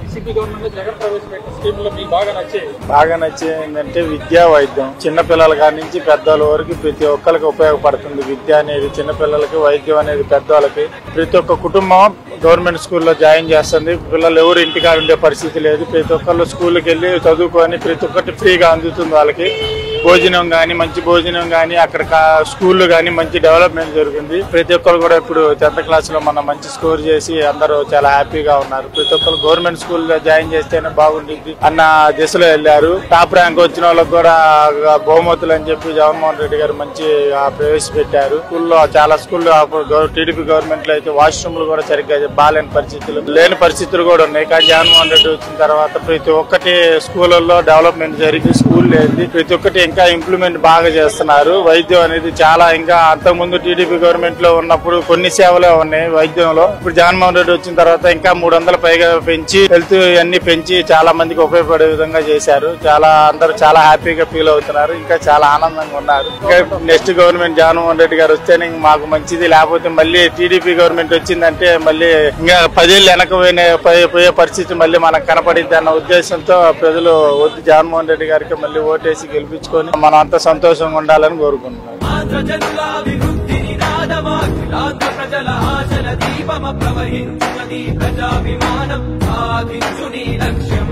YCP government Jagan ప్రవేశపెట్టిన scheme మీకు బాగా నచ్చేది బాగా నచ్చేది ఏంటంటే విద్యా వైద్యం చిన్నపిల్లల కాడి నుంచి పెద్దల వరకు ప్రతి ఒక్కరికి ఉపయోగపడుతుంది విద్య అనేది చిన్నపిల్లలకి వైద్యం అనేది పెద్దవాళ్ళకి ప్రతి ఒక్క కుటుంబం గవర్నమెంట్ స్కూల్లో జాయిన్ చేస్తుంది పిల్లలు ఎవరు ఇంటికాడ ఉండే పరిస్థితి లేదు ప్రతి ఒక్కళ్ళు స్కూల్కి వెళ్ళి చదువుకొని ప్రతి ఒక్కటి ఫ్రీగా అందుతుంది వాళ్ళకి భోజనం కానీ మంచి భోజనం కానీ అక్కడ కా- స్కూల్లో కానీ మంచి డెవలప్మెంట్ జరుగుతుంది ప్రతి ఒక్కరు కూడా ఇప్పుడు టెన్త్ క్లాస్ లో మనం మంచి స్కోర్ చేసి అందరూ చాలా హ్యాపీగా ఉన్నారు ప్రతి ఒక్కరు గవర్నమెంట్ స్కూల్లో జాయిన్ చేస్తేనే బాగుంటుంది అన్న దిశలో వెళ్ళారు టాప్ ర్యాంక్ వచ్చిన వాళ్ళకి కూడా బహుమతులు అని చెప్పి జగన్మోహన్ రెడ్డి గారు మంచి ఆ, ప్రవేశపెట్టారు స్కూల్లో చాలా స్కూల్లో టీడీపీ గవర్నమెంట్ లో అయితే వాష్రూమ్లు కూడా సరిగ్గా బాగాలేని పరిస్థితులు లేని పరిస్థితులు కూడా ఉన్నాయి కానీ జగన్మోహన్ రెడ్డి వచ్చిన తర్వాత ప్రతి ఒక్కటి స్కూళ్ళల్లో డెవలప్మెంట్ జరిగి స్కూల్ లేదు ప్రతి ఒక్కటి ఇంకా ఇంప్లిమెంట్ బాగా చేస్తున్నారు వైద్యం అనేది చాలా ఇంకా అంతకుముందు టీడీపీ గవర్నమెంట్ లో ఉన్నప్పుడు కొన్ని సేవలే ఉన్నాయి వైద్యంలో ఇప్పుడు జగన్మోహన్ రెడ్డి వచ్చిన తర్వాత ఇంకా మూడు వందల పైగా పెంచి హెల్త్ అన్ని పెంచి చాలా మందికి ఉపయోగపడే విధంగా చేశారు చాలా అందరూ చాలా హ్యాపీగా ఫీల్ అవుతున్నారు ఇంకా చాలా ఆనందంగా ఉన్నారు ఇంకా నెక్స్ట్ గవర్నమెంట్ జగన్మోహన్ రెడ్డి గారు వస్తేనే ఇంక మాకు మంచిది లేకపోతే మళ్ళీ టీడీపీ గవర్నమెంట్ వచ్చిందంటే మళ్ళీ ఇంకా పదేళ్ళు వెనక పోయిన పోయే- పోయే పరిస్థితి మళ్ళీ మనకు కనపడిద్ది అన్న ఉద్దేశంతో ప్రజలు వద్దు జగన్మోహన్ రెడ్డి గారికి మళ్ళీ ఓటేసి గెలిపించుకొని మనం అంతా సంతోషంగా ఉండాలని కోరుకుంటున్నాం ఆంధ్ర జనుల అభివృద్ధి నినాదమా ఆంధ్ర ప్రజల ఆశల దీపమ ప్రవహించునది ప్రజాభిమానం సాధించు నీ లక్ష్యం